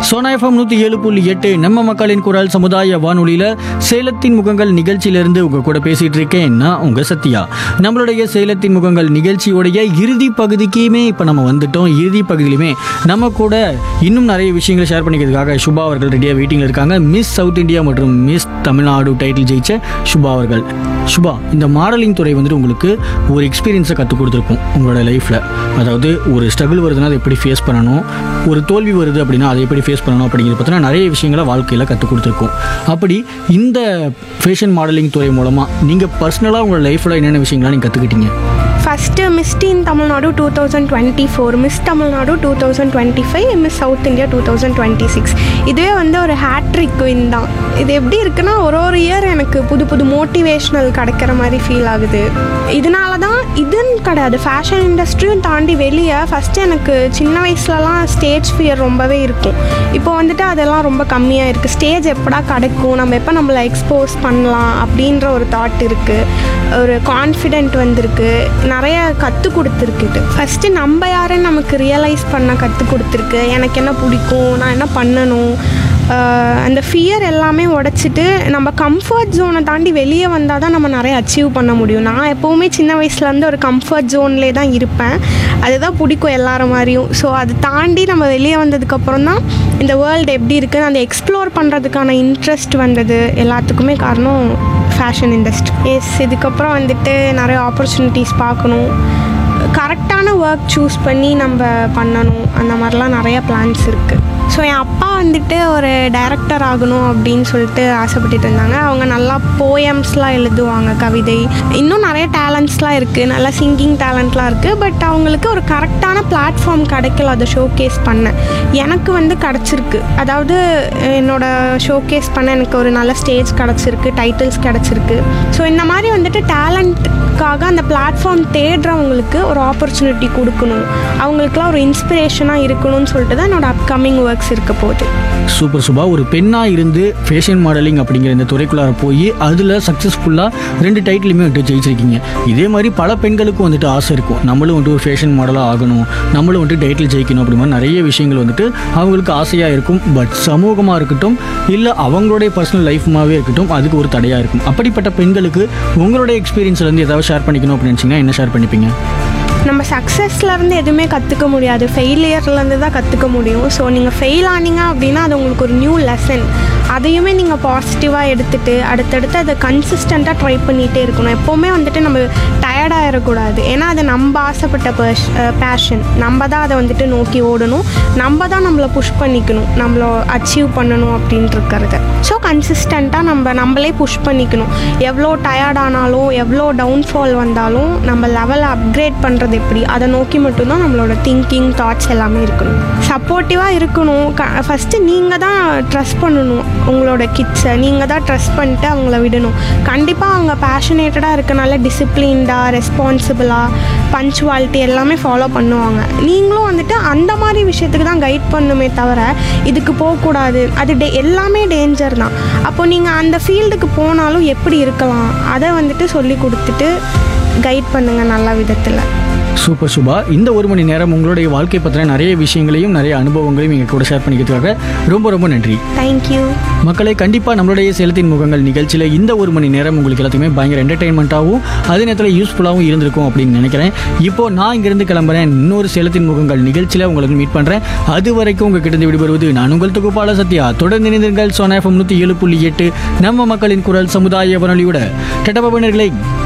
Sona FM நூற்றி ஏழு புள்ளி எட்டு நம்ம மக்களின் குரல் சமுதாய வானொலியில் சேலத்தின் முகங்கள் நிகழ்ச்சியிலிருந்து உங்க கூட பேசிட்டு இருக்கேன் நான் உங்க சத்யா நம்மளுடைய சேலத்தின் முகங்கள் நிகழ்ச்சியோடைய இறுதி பகுதிக்குமே இப்போ நம்ம வந்துட்டோம் இறுதி பகுதியிலுமே நம்ம கூட இன்னும் நிறைய விஷயங்களை ஷேர் பண்ணிக்கிறதுக்காக சுபா அவர்கள் ரெடியாக வெயிட்டிங்கில் இருக்காங்க மிஸ் சவுத் இந்தியா மற்றும் மிஸ் தமிழ்நாடு டைட்டில் ஜெயிச்ச சுபா அவர்கள் சுபா இந்த மாடலிங் துறை வந்துட்டு உங்களுக்கு ஒரு எக்ஸ்பீரியன்ஸை கற்றுக் கொடுத்துருக்கும் உங்களோட லைஃப்பில் அதாவது ஒரு ஸ்ட்ரகிள் வருதுன்னா அதை எப்படி ஃபேஸ் பண்ணணும் ஒரு தோல்வி வருது அப்படின்னா அதை எப்படி ஃபேஸ் பண்ணணும் அப்படிங்கிறது பார்த்தீங்கன்னா நிறைய விஷயங்களை வாழ்க்கையில் கற்றுக் கொடுத்துருக்கோம் அப்படி இந்த ஃபேஷன் மாடலிங் துறை மூலமாக நீங்கள் பர்சனலாக உங்களோட லைஃப்பில் என்னென்ன விஷயங்கள்லாம் நீங்கள் கற்றுக்கிட்டீங்க first Miss teen Tamil Nadu two thousand twenty four Miss Tamil Nadu two thousand twenty five Miss South India two thousand twenty six இதுவே வந்து ஒரு ஹேட்ரிக் வின் தான் இது எப்படி இருக்குன்னா ஒரு ஒரு இயர் எனக்கு புது புது மோட்டிவேஷ்னல் கிடைக்கிற மாதிரி ஃபீல் ஆகுது இதனால தான் இதுன்னு கிடையாது ஃபேஷன் இண்டஸ்ட்ரியும் தாண்டி வெளியே ஃபஸ்ட்டு எனக்கு சின்ன வயசுலலாம் ஸ்டேஜ் ஃபியர் ரொம்பவே இருக்கும் இப்போ வந்துட்டு அதெல்லாம் ரொம்ப கம்மியாக இருக்குது ஸ்டேஜ் எப்படா கிடைக்கும் நம்ம எப்போ நம்மளை எக்ஸ்போஸ் பண்ணலாம் அப்படின்ற ஒரு தாட் இருக்குது ஒரு கான்ஃபிடென்ட் வந்திருக்கு நிறைய கற்றுக் கொடுத்துருக்கு இது ஃபஸ்ட்டு நம்ம யாருன்னு நமக்கு ரியலைஸ் பண்ண கற்றுக் கொடுத்துருக்கு எனக்கு என்ன பிடிக்கும் நான் என்ன பண்ணணும் ஆஹ் அந்த ஃபியர் எல்லாமே உடச்சிட்டு நம்ம கம்ஃபர்ட் ஜோனை தாண்டி வெளியே வந்தால் தான் நம்ம நிறைய அச்சீவ் பண்ண முடியும் நான் எப்போவுமே சின்ன வயசுலேருந்து ஒரு கம்ஃபர்ட் ஜோன்லேயே தான் இருப்பேன் அதுதான் பிடிக்கும் எல்லார மாதிரியும் ஸோ அது தாண்டி நம்ம வெளியே வந்ததுக்கப்புறம் தான் இந்த வேர்ல்டு எப்படி இருக்குன்னு அந்த எக்ஸ்ப்ளோர் பண்ணுறதுக்கான இன்ட்ரெஸ்ட் வந்தது எல்லாத்துக்குமே காரணம் ஃபேஷன் இண்டஸ்ட்ரி எஸ் இதுக்கப்புறம் வந்துட்டு நிறைய ஆப்பர்ச்சுனிட்டிஸ் பார்க்கணும் கரெக்டான ஒர்க் சூஸ் பண்ணி நம்ம பண்ணணும் அந்த மாதிரிலாம் நிறைய பிளான்ஸ் இருக்குது ஸோ என் அப்பா வந்துட்டு ஒரு டைரக்டர் ஆகணும் அப்படின்னு சொல்லிட்டு ஆசைப்பட்டுட்டு இருந்தாங்க அவங்க நல்லா போயம்ஸ்லாம் எழுதுவாங்க கவிதை இன்னும் நிறைய டேலண்ட்ஸ்லாம் இருக்குது நல்லா சிங்கிங் டேலண்ட்லாம் இருக்குது பட் அவங்களுக்கு ஒரு கரெக்டான பிளாட்ஃபார்ம் கிடைக்கல அதை ஷோகேஸ் பண்ண எனக்கு வந்து கிடச்சிருக்கு அதாவது என்னோட ஷோகேஸ் பண்ண எனக்கு ஒரு நல்ல ஸ்டேஜ் கிடச்சிருக்கு டைட்டில்ஸ் கிடச்சிருக்கு ஸோ இந்த மாதிரி வந்துட்டு டேலண்ட்டுக்காக அந்த பிளாட்ஃபார்ம் தேடுறவங்களுக்கு ஒரு ஆப்பர்ச்சுனிட்டி கொடுக்கணும் அவங்களுக்குலாம் ஒரு இன்ஸ்பிரேஷனாக இருக்கணும்னு சொல்லிட்டு தான் என்னோட அப்கமிங் ஒர்க்ஸ் இருக்க போகுது சூப்பர் சுபா ஒரு பெண்ணாக இருந்து ஃபேஷன் மாடலிங் அப்படிங்கிற இந்த துறைக்குள்ளார போய் அதில் சக்ஸஸ்ஃபுல்லாக ரெண்டு டைட்டிலுமே வந்துட்டு ஜெயிச்சிருக்கீங்க இதே மாதிரி பல பெண்களுக்கும் வந்துட்டு ஆசை இருக்கும் நம்மளும் வந்துட்டு ஒரு ஃபேஷன் மாடலாக ஆகணும் நம்மளும் வந்துட்டு டைட்டில் ஜெயிக்கணும் அப்படி மாதிரி நிறைய விஷயங்கள் வந்துட்டு அவங்களுக்கு ஆசையாக இருக்கும் பட் சமூகமாக இருக்கட்டும் இல்லை அவங்களுடைய பர்சனல் லைஃப்மாகவே இருக்கட்டும் அதுக்கு ஒரு தடையாக இருக்கும் அப்படிப்பட்ட பெண்களுக்கு உங்களுடைய எக்ஸ்பீரியன்ஸ்லேருந்து ஏதாவது ஷேர் பண்ணிக்கணும் அப்படின்னு நினச்சிங்கன்னா என்ன ஷேர் பண்ணிப்பீங்க நம்ம சக்ஸஸ்லேருந்து எதுவுமே கற்றுக்க முடியாது ஃபெயிலியர்லேருந்து தான் கற்றுக்க முடியும் ஸோ நீங்கள் ஃபெயில் ஆனீங்க அப்படின்னா அது உங்களுக்கு ஒரு நியூ லெசன் அதையுமே நீங்கள் பாசிட்டிவாக எடுத்துகிட்டு அடுத்தடுத்து அதை கன்சிஸ்டண்ட்டாக ட்ரை பண்ணிகிட்டே இருக்கணும் எப்போவுமே வந்துட்டு நம்ம டயர்டாகிடக்கூடாது ஏன்னா அது நம்ம ஆசைப்பட்ட பர்ஷ் பேஷன் நம்ம தான் அதை வந்துட்டு நோக்கி ஓடணும் நம்ம தான் நம்மளை புஷ் பண்ணிக்கணும் நம்மளை அச்சீவ் பண்ணணும் அப்படின்ட்டு இருக்கிறது ஸோ கன்சிஸ்டண்ட்டாக நம்ம நம்மளே புஷ் பண்ணிக்கணும் எவ்வளோ டயர்ட் ஆனாலும் எவ்வளோ டவுன்ஃபால் வந்தாலும் நம்ம லெவலை அப்கிரேட் பண்ணுறது எப்படி அதை நோக்கி மட்டும்தான் நம்மளோட திங்கிங் தாட்ஸ் எல்லாமே இருக்கணும் சப்போர்ட்டிவாக இருக்கணும் க ஃபஸ்ட்டு நீங்கள் தான் ட்ரஸ்ட் பண்ணணும் உங்களோட கிட்ஸை நீங்கள் தான் ட்ரஸ்ட் பண்ணிட்டு அவங்கள விடணும் கண்டிப்பாக அவங்க பேஷனேட்டடாக இருக்கனால டிசிப்ளின்டாக ரெஸ்பான்சிபிளாக பஞ்சுவாலிட்டி எல்லாமே ஃபாலோ பண்ணுவாங்க நீங்களும் வந்துட்டு அந்த மாதிரி விஷயத்துக்கு தான் கைட் பண்ணுமே தவிர இதுக்கு போகக்கூடாது அது டே எல்லாமே டேஞ்சர் தான் அப்போ நீங்கள் அந்த ஃபீல்டுக்கு போனாலும் எப்படி இருக்கலாம் அதை வந்துட்டு சொல்லி கொடுத்துட்டு கைட் பண்ணுங்கள் நல்ல விதத்தில் சூப்பர் சுபா இந்த ஒரு மணி நேரம் உங்களுடைய வாழ்க்கை பற்றின நிறைய விஷயங்களையும் நிறைய அனுபவங்களையும் எங்கள் கூட ஷேர் பண்ணிக்கிறதுக்காக ரொம்ப ரொம்ப நன்றி தேங்க்யூ மக்களை கண்டிப்பாக நம்மளுடைய சேலத்தின் முகங்கள் நிகழ்ச்சியில் இந்த ஒரு மணி நேரம் உங்களுக்கு எல்லாத்தையுமே பயங்கர என்டர்டைன்மெண்ட்டாகவும் அதே நேரத்தில் யூஸ்ஃபுல்லாகவும் இருந்திருக்கும் அப்படின்னு நினைக்கிறேன் இப்போ நான் இங்கிருந்து கிளம்புறேன் இன்னொரு சேலத்தின் முகங்கள் நிகழ்ச்சியில் உங்களுக்கு மீட் பண்ணுறேன் அது வரைக்கும் உங்ககிட்ட இருந்து விடுபடுவது நான் உங்கள் தொகுப்பாளர் சத்யா தொடர்ந்து இணைந்திருங்கள் சோனா எஃப்எம் நூற்றி ஏழு புள்ளி எட்டு நம்ம மக்களின் குரல் சமுதாய வானொலியோட கெட்டபா